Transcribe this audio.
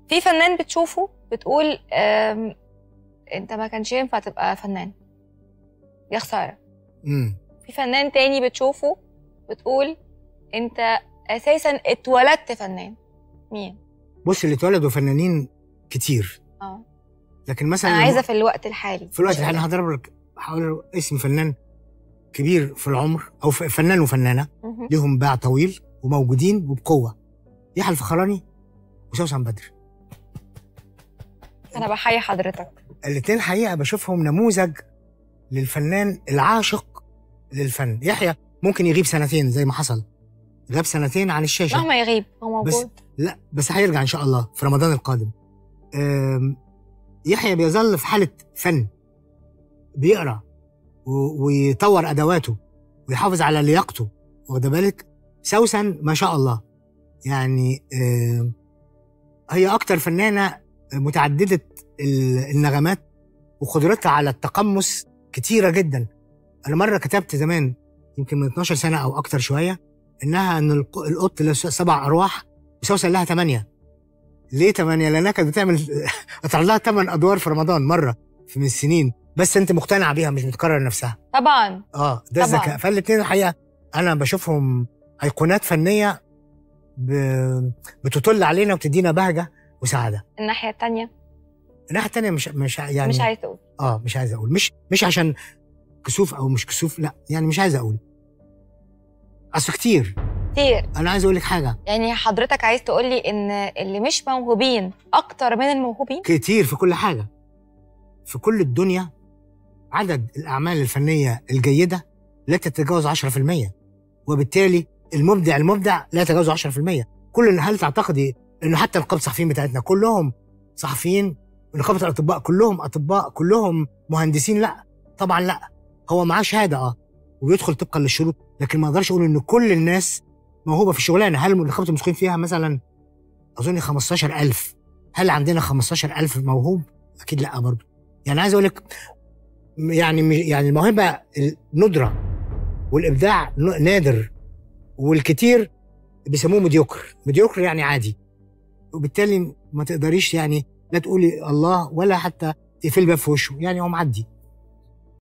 في فنان بتشوفه بتقول آم، انت ما كانش ينفع تبقى فنان يا خساره امم في فنان تاني بتشوفه بتقول انت اساسا اتولدت فنان مين بص اللي اتولدوا فنانين كتير اه لكن مثلا انا لما- عايزه في الوقت الحالي في الوقت مش الحالي قدام. هضرب لك هقول اسم فنان كبير في العمر او ف- فنان وفنانه مهم. ليهم باع طويل وموجودين وبقوه يحيى الفخراني وسوسن بدر انا بحيي حضرتك الاثنين حقيقه بشوفهم نموذج للفنان العاشق للفن يحيى ممكن يغيب سنتين زي ما حصل غاب سنتين عن الشاشه مهما يغيب هو بس موجود لا بس هيرجع ان شاء الله في رمضان القادم أم، يحيى بيظل في حاله فن بيقرا و- ويطور ادواته ويحافظ على لياقته واخد بالك سوسن ما شاء الله يعني أم، هي اكتر فنانه متعدده ال- النغمات وقدرتها على التقمص كتيره جدا انا مره كتبت زمان يمكن من 12 سنه او اكتر شويه انها ان الق- القط له سبع ارواح وسوسن لها ثمانيه ليه ثمانيه؟ لانها كانت بتعمل اتعرض لها ثمان ادوار في رمضان مره في من السنين بس انت مقتنعه بيها مش بتكرر نفسها طبعا اه ده طبعاً. الذكاء فالاثنين الحقيقه انا بشوفهم ايقونات فنيه ب... بتطل علينا وتدينا بهجه وسعاده الناحيه التانية الناحيه الثانيه مش مش يعني مش عايز تقول اه مش عايز اقول مش مش عشان كسوف او مش كسوف لا يعني مش عايز اقول اصل كتير كتير انا عايز اقول لك حاجه يعني حضرتك عايز تقول لي ان اللي مش موهوبين اكتر من الموهوبين كتير في كل حاجه في كل الدنيا عدد الاعمال الفنيه الجيده لا تتجاوز 10% وبالتالي المبدع المبدع لا يتجاوز 10% كل هل تعتقدي انه حتى نقابه الصحفيين بتاعتنا كلهم صحفيين نقابه الاطباء كلهم اطباء كلهم مهندسين لا طبعا لا هو معاه شهاده اه وبيدخل طبقا للشروط لكن ما اقدرش اقول ان كل الناس موهوبه في الشغلانه هل نقابه الموسيقيين فيها مثلا اظن 15000 هل عندنا 15000 موهوب اكيد لا برضه يعني عايز اقول لك يعني يعني الموهبه ندره والابداع ن- نادر والكتير بيسموه مديوكر مديوكر يعني عادي وبالتالي ما تقدريش يعني لا تقولي الله ولا حتى تقفل الباب في وشه يعني هو معدي